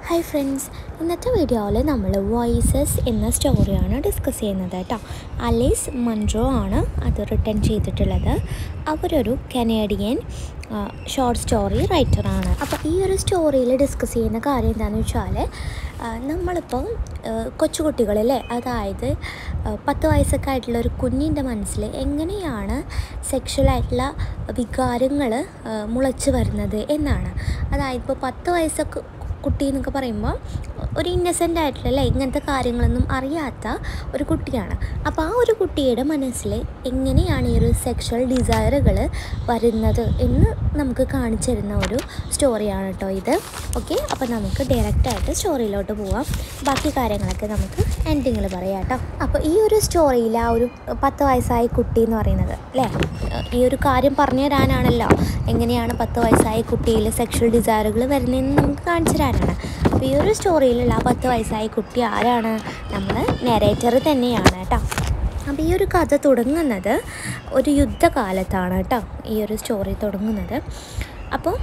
Hi friends ഇന്നത്തെ വീഡിയോയിൽ നമ്മൾ വോയിസസ് എന്ന സ്റ്റോറിയാണ് ഡിസ്കസ് ചെയ്യുന്നത് കേട്ടോ അലീസ് മൺട്രോ ആണ് അത് റിട്ടേൺ ചെയ്തിട്ടുള്ളത് അവരൊരു കനേഡിയൻ ഷോർട്ട് സ്റ്റോറി റൈറ്ററാണ് അപ്പോൾ ഈ ഒരു സ്റ്റോറിയിൽ ഡിസ്കസ് ചെയ്യുന്ന കാര്യം എന്താണെന്ന് വെച്ചാൽ നമ്മളിപ്പോൾ കൊച്ചുകുട്ടികളല്ലേ അതായത് ആ, പത്ത് വയസ്സൊക്കെ ആയിട്ടുള്ള ഒരു കുഞ്ഞിൻ്റെ മനസ്സിൽ എങ്ങനെയാണ് സെക്ഷുവലായിട്ടുള്ള വികാരങ്ങൾ മുളച്ച് വരുന്നത് എന്നാണ് അതായത് ഇപ്പോൾ പത്ത് വയസ്സൊക്കെ കുട്ടി എന്നൊക്കെ പറയുമ്പോൾ ഒരു ഇന്നസെൻ്റ് ആയിട്ടുള്ള അല്ലേ ഇങ്ങനത്തെ കാര്യങ്ങളൊന്നും അറിയാത്ത ഒരു കുട്ടിയാണ് അപ്പോൾ ആ ഒരു കുട്ടിയുടെ മനസ്സിൽ എങ്ങനെയാണ് ഈ ഒരു സെക്ഷൽ ഡിസയറുകൾ വരുന്നത് എന്ന് നമുക്ക് കാണിച്ചു തരുന്ന ഒരു സ്റ്റോറിയാണ് കേട്ടോ ഇത് ഓക്കെ അപ്പോൾ നമുക്ക് ഡയറക്റ്റായിട്ട് സ്റ്റോറിയിലോട്ട് പോവാം ബാക്കി കാര്യങ്ങളൊക്കെ നമുക്ക് എൻഡിങ്ങിൽ പറയാം കേട്ടോ അപ്പോൾ ഈ ഒരു സ്റ്റോറിയിൽ ആ ഒരു പത്ത് വയസ്സായ കുട്ടി എന്ന് പറയുന്നത് അല്ലേ ഈ ഒരു കാര്യം പറഞ്ഞു തരാനാണല്ലോ എങ്ങനെയാണ് പത്ത് വയസ്സായ കുട്ടിയിൽ സെക്ഷൽ ഡിസയറുകൾ വരുന്നതെന്ന് നമുക്ക് കാണിച്ചു തരാനാണ് അപ്പോൾ ഈ ഒരു സ്റ്റോറിയിലുള്ള ആ പത്ത് വയസ്സായ കുട്ടി ആരാണ് നമ്മൾ നെറേറ്റർ തന്നെയാണ് കേട്ടോ അപ്പോൾ ഈ ഒരു കഥ തുടങ്ങുന്നത് ഒരു യുദ്ധകാലത്താണ് കേട്ടോ ഈ ഒരു സ്റ്റോറി തുടങ്ങുന്നത് അപ്പോൾ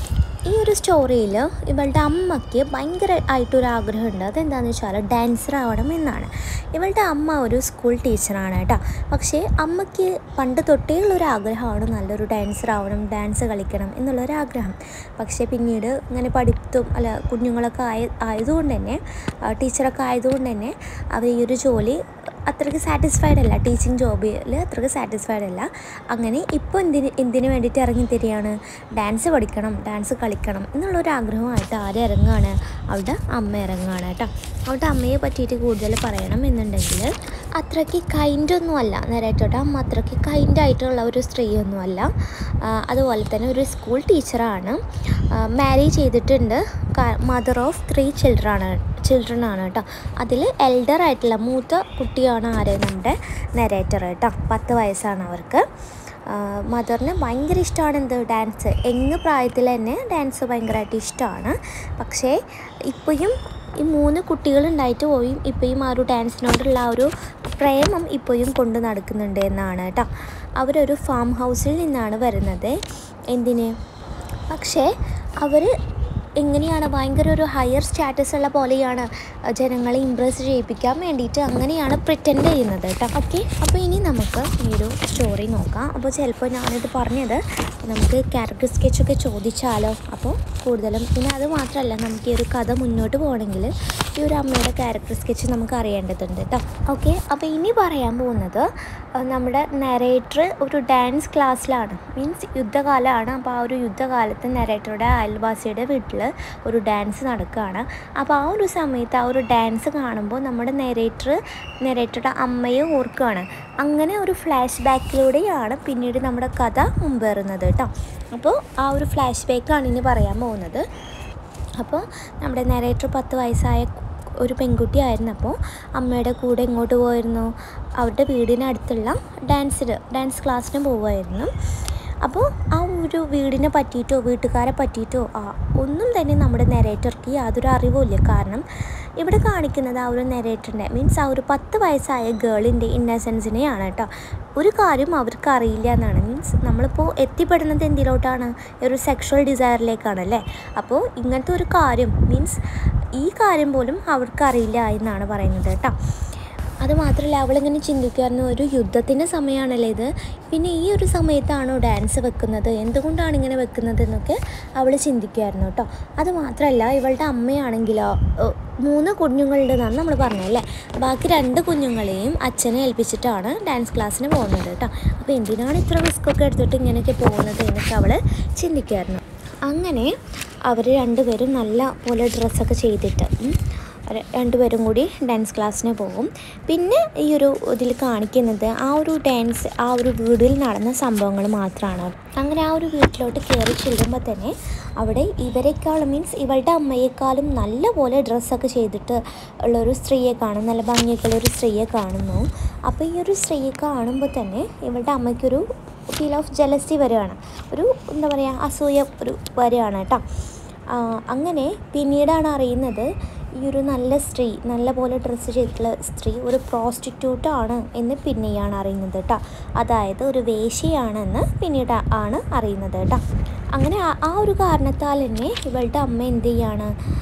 ഈ ഒരു സ്റ്റോറിയിൽ ഇവളുടെ അമ്മയ്ക്ക് ഭയങ്കര ആയിട്ടൊരു ആഗ്രഹമുണ്ട് അതെന്താണെന്ന് വെച്ചാൽ ഡാൻസർ ആവണം എന്നാണ് ഇവളുടെ അമ്മ ഒരു സ്കൂൾ ടീച്ചറാണ് കേട്ടോ പക്ഷേ അമ്മയ്ക്ക് പണ്ട് തൊട്ടേ ഉള്ളൊരു ആഗ്രഹമാണ് നല്ലൊരു ഡാൻസർ ആവണം ഡാൻസ് കളിക്കണം എന്നുള്ളൊരാഗ്രഹം പക്ഷേ പിന്നീട് ഇങ്ങനെ പഠിത്തം അല്ല കുഞ്ഞുങ്ങളൊക്കെ ആയ ആയതുകൊണ്ട് തന്നെ ആ, ടീച്ചറൊക്കെ ആയതുകൊണ്ട് തന്നെ അവർ ഈ ഒരു ജോലി അത്രയ്ക്ക് സാറ്റിസ്ഫൈഡ് അല്ല ടീച്ചിങ് ജോബിൽ അത്രയ്ക്ക് സാറ്റിസ്ഫൈഡ് അല്ല അങ്ങനെ ഇപ്പോൾ എന്തിന് എന്തിനു വേണ്ടിയിട്ട് ഇറങ്ങി തരികയാണ് ഡാൻസ് പഠിക്കണം ഡാൻസ് കളിക്കണം എന്നുള്ളൊരു ആഗ്രഹമായിട്ട് ആര് ഇറങ്ങുകയാണ് അവളുടെ അമ്മ ഇറങ്ങുകയാണ് കേട്ടോ അവളുടെ അമ്മയെ പറ്റിയിട്ട് കൂടുതൽ പറയണം എന്നുണ്ടെങ്കിൽ അത്രയ്ക്ക് കൈൻഡൊന്നും അല്ല നേരായിട്ടോട്ടെ അമ്മ അത്രയ്ക്ക് കൈൻഡായിട്ടുള്ള ഒരു സ്ത്രീയൊന്നുമല്ല ആ, അതുപോലെ തന്നെ ഒരു സ്കൂൾ ടീച്ചറാണ് മാരി ചെയ്തിട്ടുണ്ട് മദർ ഓഫ് ത്രീ ചിൽഡ്രനാണ് ചിൽഡ്രൻ ആണ് കേട്ടോ അതിൽ എൽഡർ ആയിട്ടുള്ള മൂത്ത കുട്ടിയാണ് ആര് നമ്മുടെ നെറേറ്റർ കേട്ടോ പത്ത് വയസ്സാണ് അവർക്ക് മദറിന് ഭയങ്കര ഇഷ്ടമാണ് എന്ത് ഡാൻസ് എങ്ങ് പ്രായത്തിൽ തന്നെ ഡാൻസ് ഭയങ്കരമായിട്ട് ഇഷ്ടമാണ് പക്ഷേ ഇപ്പോഴും ഈ മൂന്ന് കുട്ടികളുണ്ടായിട്ട് പോയി ഇപ്പോഴും ആ ഒരു ഡാൻസിനോടുള്ള ആ ഒരു പ്രേമം ഇപ്പോഴും കൊണ്ട് നടക്കുന്നുണ്ട് എന്നാണ് കേട്ടോ അവരൊരു ഫാം ഹൗസിൽ നിന്നാണ് വരുന്നത് എന്തിന് പക്ഷേ അവർ എങ്ങനെയാണ് ഭയങ്കര ഒരു ഹയർ സ്റ്റാറ്റസ് ഉള്ള പോലെയാണ് ജനങ്ങളെ ഇമ്പ്രസ് ചെയ്യിപ്പിക്കാൻ വേണ്ടിയിട്ട് അങ്ങനെയാണ് പ്രിറ്റൻഡ് ചെയ്യുന്നത് കേട്ടോ ഓക്കെ അപ്പോൾ ഇനി നമുക്ക് ഈ ഒരു സ്റ്റോറി നോക്കാം അപ്പോൾ ചിലപ്പോൾ ഞാനിത് പറഞ്ഞത് നമുക്ക് ക്യാരക്ടർ സ്കെച്ചൊക്കെ ചോദിച്ചാലോ അപ്പോൾ കൂടുതലും പിന്നെ അത് മാത്രമല്ല നമുക്ക് ഈ ഒരു കഥ മുന്നോട്ട് പോകണമെങ്കിൽ ഈ ഒരു അമ്മയുടെ ക്യാരക്ടർ സ്കെച്ച് നമുക്ക് അറിയേണ്ടതുണ്ട് കേട്ടോ ഓക്കെ അപ്പോൾ ഇനി പറയാൻ പോകുന്നത് അഹ് നമ്മുടെ നരേറ്റർ ഒരു ഡാൻസ് ക്ലാസ്സിലാണ് മീൻസ് യുദ്ധകാലമാണ് അപ്പോൾ ആ ഒരു യുദ്ധകാലത്ത് നരേറ്ററുടെ അയൽവാസിയുടെ വീട്ടിൽ ഒരു ഡാൻസ് നടക്കുകയാണ് അപ്പോൾ ആ ഒരു സമയത്ത് ആ ഒരു ഡാൻസ് കാണുമ്പോൾ നമ്മുടെ നെറേറ്റർ നെറേറ്ററുടെ അമ്മയെ ഓർക്കുകയാണ് അങ്ങനെ ഒരു ഫ്ലാഷ് ബാക്കിലൂടെയാണ് പിന്നീട് നമ്മുടെ കഥ മുമ്പേറുന്നത് കേട്ടോ അപ്പോൾ ആ ഒരു ഫ്ലാഷ് ബാക്കാണ് ഇനി പറയാൻ പോകുന്നത് അപ്പോൾ നമ്മുടെ നെറേറ്റർ പത്ത് വയസ്സായ ഒരു പെൺകുട്ടിയായിരുന്നു അപ്പോൾ അമ്മയുടെ കൂടെ എങ്ങോട്ട് പോയിരുന്നു അവരുടെ വീടിനടുത്തുള്ള ഡാൻസിന് ഡാൻസ് ക്ലാസ്സിന് പോവുമായിരുന്നു അപ്പോൾ ആ ഒരു വീടിനെ പറ്റിയിട്ടോ വീട്ടുകാരെ പറ്റിയിട്ടോ ആ ഒന്നും തന്നെ നമ്മുടെ നെറേറ്റർക്ക് യാതൊരു അറിവുമില്ല കാരണം ഇവിടെ കാണിക്കുന്നത് ആ ഒരു നെറേറ്ററിൻ്റെ മീൻസ് ആ ഒരു പത്ത് വയസ്സായ ഗേളിൻ്റെ ഇന്നസെൻസിനെയാണ് കേട്ടോ ഒരു കാര്യം അവർക്ക് അറിയില്ല എന്നാണ് മീൻസ് നമ്മളിപ്പോൾ എത്തിപ്പെടുന്നത് എന്തിലോട്ടാണ് ഈ ഒരു സെക്ഷൽ ഡിസയറിലേക്കാണല്ലേ അപ്പോൾ ഇങ്ങനത്തെ ഒരു കാര്യം മീൻസ് ഈ കാര്യം പോലും അവർക്ക് അറിയില്ല എന്നാണ് പറയുന്നത് കേട്ടോ അത് മാത്രമല്ല അവളിങ്ങനെ ചിന്തിക്കുമായിരുന്നു ഒരു യുദ്ധത്തിൻ്റെ സമയമാണല്ലോ ഇത് പിന്നെ ഈ ഒരു സമയത്താണോ ഡാൻസ് വെക്കുന്നത് എന്തുകൊണ്ടാണ് ഇങ്ങനെ വെക്കുന്നത് എന്നൊക്കെ അവൾ ചിന്തിക്കുമായിരുന്നു കേട്ടോ അത് മാത്രമല്ല ഇവളുടെ അമ്മയാണെങ്കിലോ ഏഹ്, മൂന്ന് കുഞ്ഞുങ്ങളുണ്ടെന്നാണ് നമ്മൾ പറഞ്ഞല്ലേ ബാക്കി രണ്ട് കുഞ്ഞുങ്ങളെയും അച്ഛനെ ഏൽപ്പിച്ചിട്ടാണ് ഡാൻസ് ക്ലാസ്സിന് പോകുന്നത് കേട്ടോ അപ്പോൾ എന്തിനാണ് ഇത്ര റിസ്ക്കൊക്കെ എടുത്തിട്ട് ഇങ്ങനെയൊക്കെ പോകുന്നത് എന്നൊക്കെ അവൾ ചിന്തിക്കുമായിരുന്നു അങ്ങനെ അവർ രണ്ടുപേരും നല്ല പോലെ ഡ്രസ്സൊക്കെ ചെയ്തിട്ട് ഉം, ര- രണ്ടുപേരും കൂടി ഡാൻസ് ക്ലാസ്സിന് പോകും പിന്നെ ഈ ഒരു ഇതിൽ കാണിക്കുന്നത് ആ ഒരു ഡാൻസ് ആ ഒരു വീടിൽ നടന്ന സംഭവങ്ങൾ മാത്രമാണ് അങ്ങനെ ആ ഒരു വീട്ടിലോട്ട് കയറി ചെല്ലുമ്പോൾ തന്നെ അവിടെ ഇവരെക്കാളും മീൻസ് ഇവളുടെ അമ്മയെക്കാളും നല്ല പോലെ ഡ്രസ്സൊക്കെ ചെയ്തിട്ട് ഉള്ളൊരു സ്ത്രീയെ കാണും നല്ല ഭംഗിയൊക്കെയുള്ള ഒരു സ്ത്രീയെ കാണുന്നു അപ്പോൾ ഈ ഒരു സ്ത്രീയെ കാണുമ്പോൾ തന്നെ ഇവളുടെ അമ്മയ്ക്കൊരു ഫീൽ ഓഫ് ജലസി വരികയാണ് ഒരു എന്താ പറയുക അസൂയ ഒരു വരികയാണ് കേട്ടോ ആ, അങ്ങനെ പിന്നീടാണ് അറിയുന്നത് ഈ ഒരു നല്ല സ്ത്രീ നല്ല പോലെ ഡ്രസ്സ് ചെയ്തിട്ടുള്ള സ്ത്രീ ഒരു പ്രോസ്റ്റിറ്റ്യൂട്ടാണ് എന്ന് പിന്നെയാണ് അറിയുന്നത് കേട്ടോ അതായത് ഒരു വേശ്യയാണെന്ന് പിന്നീട് ആണ് അറിയുന്നത് കേട്ടോ അങ്ങനെ ആ- ആ ഒരു കാരണത്താൽ തന്നെ ഇവളുടെ അമ്മ എന്ത് ചെയ്യാണ്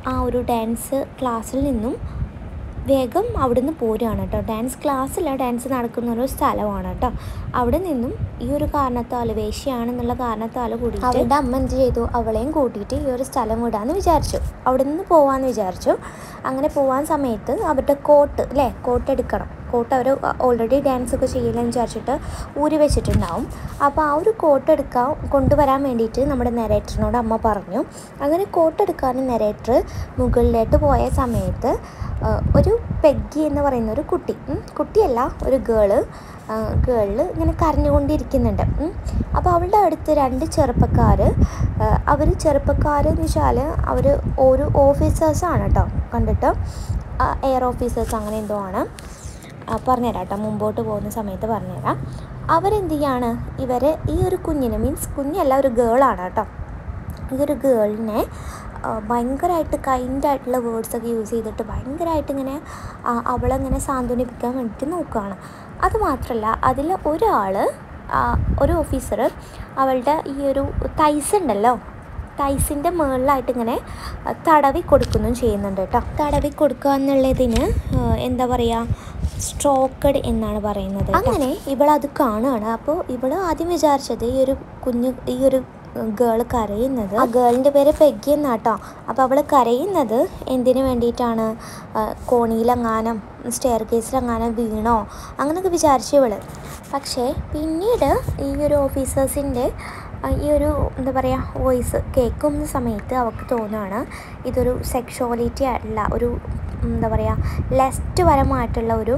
ആ ഒരു ഡാൻസ് ക്ലാസ്സിൽ നിന്നും വേഗം അവിടുന്ന് പോരുകയാണ് കേട്ടോ ഡാൻസ് ക്ലാസ്സില്ല ഡാൻസ് നടക്കുന്ന ഒരു സ്ഥലമാണ് കേട്ടോ അവിടെ നിന്നും ഈ ഒരു കാരണത്താൽ വേശ്യയാണെന്നുള്ള കാരണത്താൽ കൂടി അവളുടെ അമ്മ എന്ത് ചെയ്തു അവളെയും കൂട്ടിയിട്ട് ഈ ഒരു സ്ഥലം വിടാമെന്ന് വിചാരിച്ചു അവിടെ നിന്ന് പോവാമെന്ന് വിചാരിച്ചു അങ്ങനെ പോകാൻ സമയത്ത് അവരുടെ കോട്ട് അല്ലേ കോട്ട് എടുക്കണം കോട്ട് അവർ ഓൾറെഡി ഡാൻസ് ഒക്കെ ചെയ്യില്ലെന്ന് വിചാരിച്ചിട്ട് ഊരി വെച്ചിട്ടുണ്ടാവും അപ്പോൾ ആ ഒരു കോട്ട് എടുക്കാൻ കൊണ്ടുവരാൻ വേണ്ടിയിട്ട് നമ്മുടെ നെരേറ്ററിനോട് അമ്മ പറഞ്ഞു അങ്ങനെ കോട്ട് എടുക്കാൻ നെരേറ്റർ മുകളിലോട്ട് പോയ സമയത്ത് ആ, ഒരു പെഗ്ഗി എന്ന് പറയുന്ന ഒരു കുട്ടി ഉം, കുട്ടിയല്ല ഒരു ഗേള് ഗേളിൽ ഇങ്ങനെ കരഞ്ഞുകൊണ്ടിരിക്കുന്നുണ്ട് ഉം. അപ്പോൾ അവളുടെ അടുത്ത് രണ്ട് ചെറുപ്പക്കാർ അവർ ചെറുപ്പക്കാർ എന്ന് വെച്ചാൽ അവർ ഒരു ഓഫീസേഴ്സാണ് കേട്ടോ കണ്ടിട്ട് എയർ ഓഫീസേഴ്സ് അങ്ങനെ എന്തോ ആണ് ആ, പറഞ്ഞുതരാം കേട്ടോ മുമ്പോട്ട് പോകുന്ന സമയത്ത് പറഞ്ഞുതരാം അവരെന്ത് ചെയ്യാണ് ഇവരെ ഈ ഒരു കുഞ്ഞിന് മീൻസ് കുഞ്ഞല്ല ഒരു ഗേളാണ് കേട്ടോ ഈ ഒരു ഗേളിനെ ഭയങ്കരമായിട്ട് കൈൻഡായിട്ടുള്ള വേർഡ്സൊക്കെ യൂസ് ചെയ്തിട്ട് ഭയങ്കരമായിട്ട് ഇങ്ങനെ ആ, അവളെങ്ങനെ സാന്ത്വനിപ്പിക്കാൻ വേണ്ടിയിട്ട് നോക്കുകയാണ് അത് മാത്രമല്ല അതിൽ ഒരാൾ ഒരു ഓഫീസർ അവളുടെ ഈ ഒരു തൈസ് ഉണ്ടല്ലോ തൈസിൻ്റെ മുകളിലായിട്ട് ഇങ്ങനെ ആ, തടവി കൊടുക്കുകയും ചെയ്യുന്നുണ്ട് കേട്ടോ തടവി കൊടുക്കുക എന്നുള്ളതിന് ആ, എന്താ പറയുക സ്ട്രോക്കഡ് എന്നാണ് പറയുന്നത് അങ്ങനെ ഇവളത് കാണുകയാണ് അപ്പോൾ ഇവൾ ആദ്യം വിചാരിച്ചത് ഈ ഒരു കുഞ്ഞു ഈ ഒരു ഗേൾ കരയുന്നത് ആ ഗേളിൻ്റെ പേര് പെഗ്ഗി എന്നാട്ടോ അപ്പോൾ അവൾ കരയുന്നത് എന്തിനു വേണ്ടിയിട്ടാണ് ആ, കോണിയിലെങ്ങാനും സ്റ്റെയർ കേസിലെങ്ങാനും വീണോ അങ്ങനെയൊക്കെ വിചാരിച്ചു ഇവള് പക്ഷേ പിന്നീട് ഈ ഒരു ഓഫീസേഴ്സിൻ്റെ ഈ ഒരു എന്താ പറയുക വോയിസ് കേൾക്കുന്ന സമയത്ത് അവൾക്ക് തോന്നുകയാണ് ഇതൊരു സെക്ഷുവാലിറ്റി ആയിട്ടുള്ള ഒരു എന്താ പറയുക ലെസ്റ്റ് പരമായിട്ടുള്ള ഒരു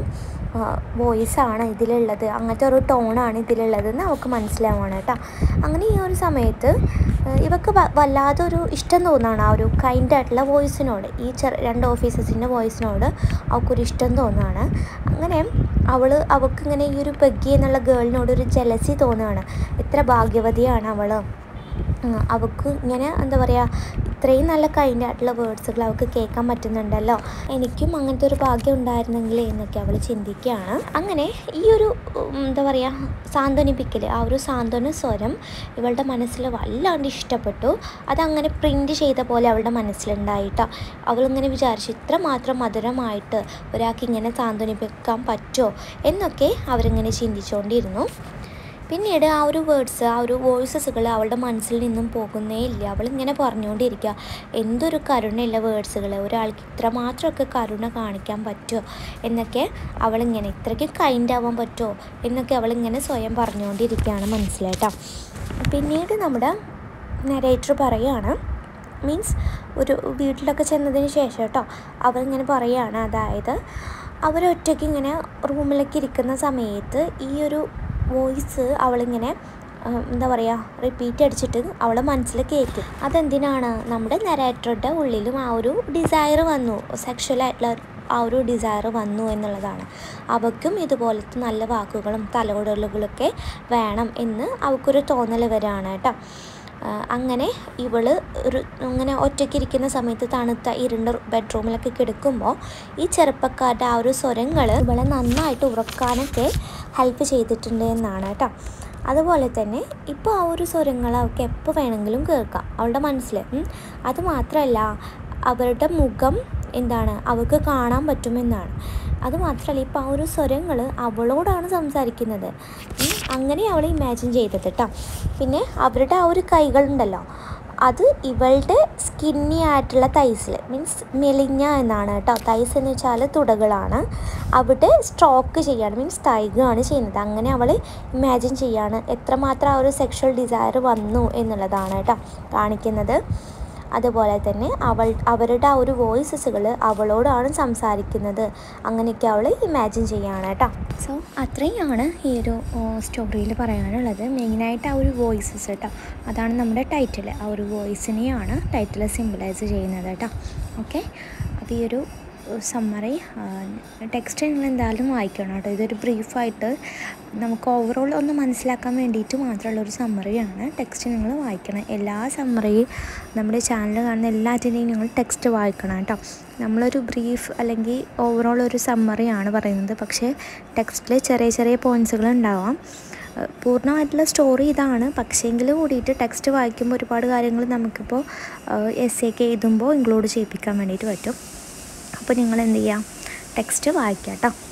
വോയിസാണ് ഇതിലുള്ളത് അങ്ങനത്തെ ഒരു ടോണാണ് ഇതിലുള്ളതെന്ന് അവൾക്ക് മനസ്സിലാവുകയാണ് കേട്ടോ അങ്ങനെ ഈ ഒരു സമയത്ത് ആ, ഇവക്ക് വ- വല്ലാതൊരു ഇഷ്ടം തോന്നുകയാണ് ആ ഒരു കൈൻഡ് ആയിട്ടുള്ള വോയിസിനോട് ഈ ചെറു രണ്ട് ഓഫീസേഴ്സിൻ്റെ വോയിസിനോട് അവൾക്കൊരു ഇഷ്ടം തോന്നുകയാണ് അങ്ങനെ അവൾ അവൾക്ക് ഇങ്ങനെ ഈ ഒരു പെഗ്ഗി എന്നുള്ള ഗേളിനോട് ഒരു ജലസി തോന്നുകയാണ് എത്ര ഭാഗ്യവതിയാണ് അവൾ അവൾക്ക് ഇങ്ങനെ എന്താ പറയുക ഇത്രയും നല്ല കൈൻഡ് ആയിട്ടുള്ള വേർഡ്സുകൾ അവൾക്ക് കേൾക്കാൻ പറ്റുന്നുണ്ടല്ലോ എനിക്കും അങ്ങനത്തെ ഒരു ഭാഗ്യം ഉണ്ടായിരുന്നെങ്കിൽ എന്നൊക്കെ അവൾ ചിന്തിക്കുകയാണ് അങ്ങനെ ഈ ഒരു ഉം, എന്താ പറയുക സാന്ത്വനിപ്പിക്കൽ ആ ഒരു സാന്ത്വന സ്വരം ഇവളുടെ മനസ്സിൽ വല്ലാണ്ട് ഇഷ്ടപ്പെട്ടു അതങ്ങനെ പ്രിൻറ്റ് ചെയ്ത പോലെ അവളുടെ മനസ്സിലുണ്ടായിട്ടോ അവളിങ്ങനെ വിചാരിച്ചു ഇത്ര മാത്രം മധുരമായിട്ട് ഒരാൾക്ക് ഇങ്ങനെ സാന്ത്വനിപ്പിക്കാൻ പറ്റുമോ എന്നൊക്കെ അവരിങ്ങനെ ചിന്തിച്ചുകൊണ്ടിരുന്നു പിന്നീട് ആ ഒരു വേർഡ്സ് ആ ഒരു വോയിസസുകൾ അവളുടെ മനസ്സിൽ നിന്നും പോകുന്നേ ഇല്ല അവളിങ്ങനെ പറഞ്ഞുകൊണ്ടിരിക്കുക എന്തൊരു കരുണയുള്ള വേർഡ്സുകൾ ഒരാൾക്ക് ഇത്രമാത്രമൊക്കെ കരുണ കാണിക്കാൻ പറ്റുമോ എന്നൊക്കെ അവളിങ്ങനെ ഇത്രയ്ക്ക് കൈൻഡ് ആവാൻ പറ്റുമോ എന്നൊക്കെ അവളിങ്ങനെ സ്വയം പറഞ്ഞുകൊണ്ടിരിക്കുകയാണ് മനസ്സിലായിട്ടോ പിന്നീട് നമ്മുടെ നരേറ്റർ പറയുകയാണ് മീൻസ് ഒരു വീട്ടിലൊക്കെ ചെന്നതിന് ശേഷം കേട്ടോ അവരിങ്ങനെ പറയുകയാണ് അതായത് അവരൊറ്റയ്ക്ക് ഇങ്ങനെ റൂമിലേക്ക് ഇരിക്കുന്ന സമയത്ത് ഈ ഒരു വോയിസ് അവളിങ്ങനെ ആ, എന്താ പറയുക റിപ്പീറ്റ് അടിച്ചിട്ട് അവളെ മനസ്സിൽ കേൾക്കും അതെന്തിനാണ് നമ്മുടെ നരേറ്ററുടെ ഉള്ളിലും ആ ഒരു ഡിസയർ വന്നു സെക്ഷുവലായിട്ടുള്ള ആ ഒരു ഡിസയർ വന്നു എന്നുള്ളതാണ് അവൾക്കും ഇതുപോലത്തെ നല്ല വാക്കുകളും തലോടലുകളൊക്കെ വേണം എന്ന് അവൾക്കൊരു തോന്നൽ വരാണ് കേട്ടോ ആ, അങ്ങനെ ഇവള് ഒരു ഇങ്ങനെ ഒറ്റയ്ക്കിരിക്കുന്ന സമയത്ത് തണുത്ത ഇരുണ്ട ബെഡ്റൂമിലൊക്കെ കിടക്കുമ്പോൾ ഈ ചെറുപ്പക്കാരുടെ ആ ഒരു സ്വരങ്ങൾ ഇവളെ നന്നായിട്ട് ഉറക്കാനൊക്കെ ഹെൽപ്പ് ചെയ്തിട്ടുണ്ട് എന്നാണ് കേട്ടോ അതുപോലെ തന്നെ ഇപ്പോൾ ആ ഒരു സ്വരങ്ങൾ അവൾക്ക് എപ്പോൾ വേണമെങ്കിലും കേൾക്കാം അവളുടെ മനസ്സിൽ ഉം. അത് മാത്രമല്ല അവരുടെ മുഖം എന്താണ് അവൾക്ക് കാണാൻ പറ്റുമെന്നാണ് അത് മാത്രമല്ല ഇപ്പോൾ ആ ഒരു സ്വരങ്ങൾ അവളോടാണ് സംസാരിക്കുന്നത് ഉം. അങ്ങനെ അവൾ ഇമാജിൻ ചെയ്തത് കേട്ടോ പിന്നെ അവരുടെ ആ ഒരു കൈകളുണ്ടല്ലോ അത് ഇവളുടെ സ്കിന്നി ആയിട്ടുള്ള തൈസിൽ മീൻസ് മെലിഞ്ഞ എന്നാണ് കേട്ടോ തൈസ് എന്ന് വെച്ചാൽ തുടകളാണ് അവിടെ സ്ട്രോക്ക് ചെയ്യാണ് മീൻസ് തൈകാണ് ചെയ്യുന്നത് അങ്ങനെ അവൾ ഇമാജിൻ ചെയ്യാണ് എത്രമാത്രം ആ ഒരു സെക്ഷൽ ഡിസയർ വന്നു എന്നുള്ളതാണ് കേട്ടോ കാണിക്കുന്നത് അതുപോലെ തന്നെ അവൾ അവരുടെ ആ ഒരു വോയിസസുകൾ അവളോടാണ് സംസാരിക്കുന്നത് അങ്ങനെയൊക്കെ അവൾ ഇമാജിൻ ചെയ്യാണ് കേട്ടോ സോ അത്രയുമാണ് ഈ ഒരു സ്റ്റോറിയിൽ പറയാനുള്ളത് മെയിനായിട്ട് ആ ഒരു വോയിസസ് കേട്ടോ അതാണ് നമ്മുടെ ടൈറ്റിൽ ആ ഒരു വോയിസിനെയാണ് ടൈറ്റിൽ സിമ്പിളൈസ് ചെയ്യുന്നത് കേട്ടോ ഓക്കെ അപ്പോൾ ഈ ഒരു സമ്മറി ടെക്സ്റ്റ് നിങ്ങൾ എന്തായാലും വായിക്കണം കേട്ടോ ഇതൊരു ബ്രീഫായിട്ട് നമുക്ക് ഓവറോൾ ഒന്ന് മനസ്സിലാക്കാൻ വേണ്ടിയിട്ട് മാത്രമുള്ള ഒരു സമ്മറിയാണ് ടെക്സ്റ്റ് നിങ്ങൾ വായിക്കണം എല്ലാ സമ്മറി നമ്മുടെ ചാനൽ കാണുന്ന എല്ലാറ്റിനെയും നിങ്ങൾ ടെക്സ്റ്റ് വായിക്കണം കേട്ടോ നമ്മളൊരു ബ്രീഫ് അല്ലെങ്കിൽ ഓവറോൾ ഒരു സമ്മറിയാണ് പറയുന്നത് പക്ഷേ ടെക്സ്റ്റിൽ ചെറിയ ചെറിയ പോയിൻറ്റ്സുകൾ ഉണ്ടാവാം പൂർണ്ണമായിട്ടുള്ള സ്റ്റോറി ഇതാണ് പക്ഷേങ്കിൽ കൂടിയിട്ട് ടെക്സ്റ്റ് വായിക്കുമ്പോൾ ഒരുപാട് കാര്യങ്ങൾ നമുക്കിപ്പോൾ എസ് എക്ക് എഴുതുമ്പോൾ ഇൻക്ലൂഡ് ചെയ്യിപ്പിക്കാൻ വേണ്ടിയിട്ട് പറ്റും അപ്പോൾ നിങ്ങൾ എന്ത് ചെയ്യുക ടെക്സ്റ്റ് വായിക്കാം കേട്ടോ